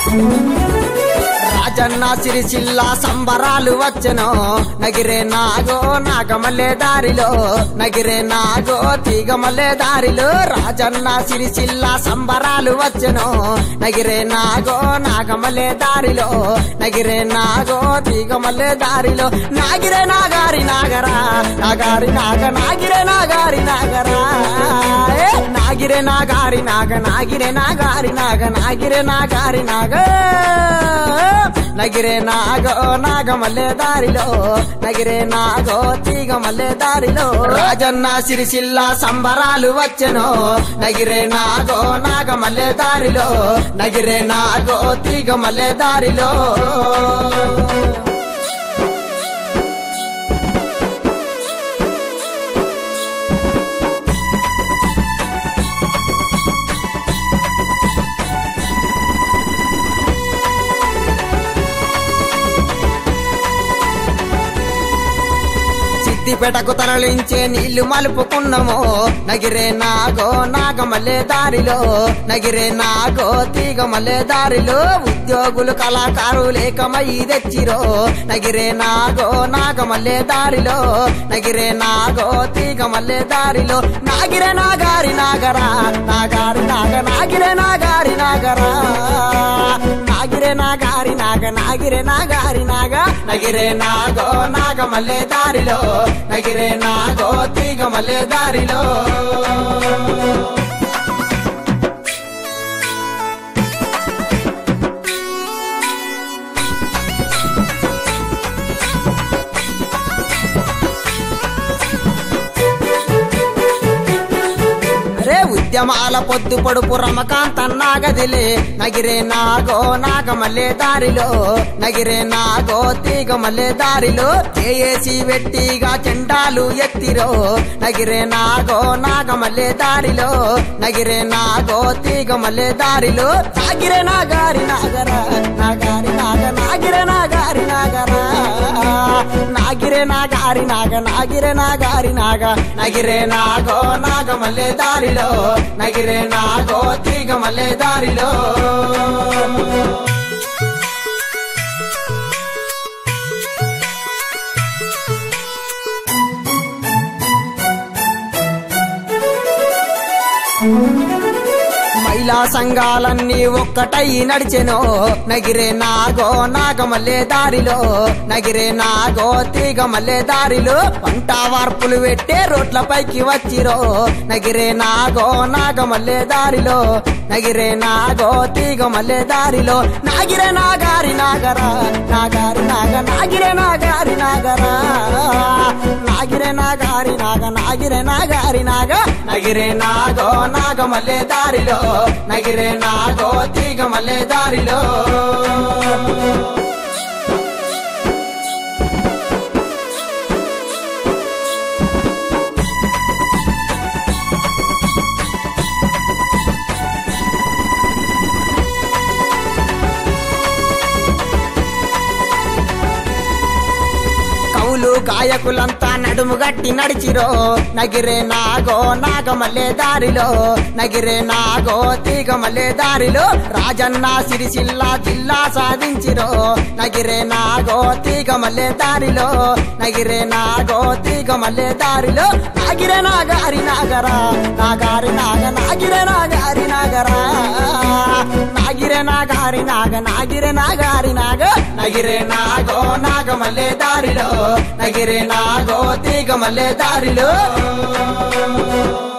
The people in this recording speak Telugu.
రాజన్న సిరిసిల్ల సంబరాలు వచ్చెను నగిరే నాగో నాగమల్లే దారిలో నగిరే నాగో తీగమల్లే దారిలో రాజన్న సిరిసిల్ల సంబరాలు వచ్చెను నగిరే నాగో నాగమల్లే దారిలో నగిరే నాగో తీగమల్లే దారిలో నాగిరే నాగారి నాగరా నాగారి నాగ నాగిరే నాగారి నాగరా ఏ, నాగిరే నాగారి నాగ నాగిరే నాగారి నాగ నాగిరే నాగారి నాగ నగిరే నాగో నాగమల్లె దారిలో నగిరే నాగో తీగమల్లె దారిలో రాజన్న సిరిసిల్ల సంబరాలు వచ్చెను నగిరే నాగో నాగమల్లె దారిలో నగిరే నాగో తీగమల్లె దారిలో సిద్దిపేటకు తరలించే నీళ్లు మలుపుకున్నాము నగిరే నాగో నాగమల్లె దారిలో నగిరే నాగో తీగమల్లె దారిలో ఉద్యోగులు కళాకారులు ఏకమై తెచ్చిరో నగిరే నాగో నాగమల్లె దారిలో నగిరే నాగో తీగమల్లె దారిలో నాగిరే నాగారి నాగరా నాగారి నాగ నాగిరే నాగారి నాగరా నాగిరే నాగారి నాగ నాగిరే నాగారి నాగ నగిరే నాగో నాగమల్లె దారిలో నగిరే నాగో తీగమల్లె దారిలో అరే ఉద్యమాల పొద్దు పొడుపు రమకాంత నాగదిలే నగిరే నాగో నాగమల్లె దారిలో నగిరే నాగో తీగమల్లె దారిలో చేసి వెట్టిగా చెండాలు ఎత్తిరో నగిరే నాగో నాగమల్లె దారిలో నగిరే నాగో తీగమల్లె దారిలో నాగిరే నాగారి నాగరా నాగారి నాగ నాగిరే నాగారి నాగరా నాగిరే నాగారి నాగ నాగిరే నాగారి నాగ నగిరే నాగో నాగమల్లె దారిలో నగిరే నాగో తీగమల్లె దారిలో మహిళా సంఘాలన్నీ ఒక్కటై నడిచెను నగిరే నాగో నాగమల్లె దారిలో నగిరే నాగో తీగమల్లె దారిలో పంట వార్పులు పెట్టే రోడ్లపైకి వచ్చిరో నగిరే నాగో నాగమల్లె దారిలో నగిరే నాగో తీగమల్లె దారిలో నాగిరే నాగారి నాగరా నాగారి నాగ నాగిరే నాగారి నాగరా నాగిరే నాగారి నాగ నాగిరే నాగారి నాగ నగిరే నాగో నాగమల్లె దారిలో నగిరే నాగో తీగమల్లె దారిలో కవులు గాయకులంతా నడుము గట్టి నడిచిరో నగిరే నాగో నాగమల్లె దారిలో నగిరే నాగో తీగమల్లె దారిలో రాజన్న సిరిసిల్ల జిల్లా సాధించిరో నగిరే నాగో తీగమల్లె దారిలో నగిరే నాగో తీగమల్లె దారిలో నాగిరే నాగారి నాగరా నాగారి నాగ నాగిరే నాగారి నాగరా నాగిరే నాగారి నాగ నాగిరే నాగారి నాగ నగిరే నాగో నాగమల్లె దారిలో నగిరే నాగో తీగమల్లె దారిలో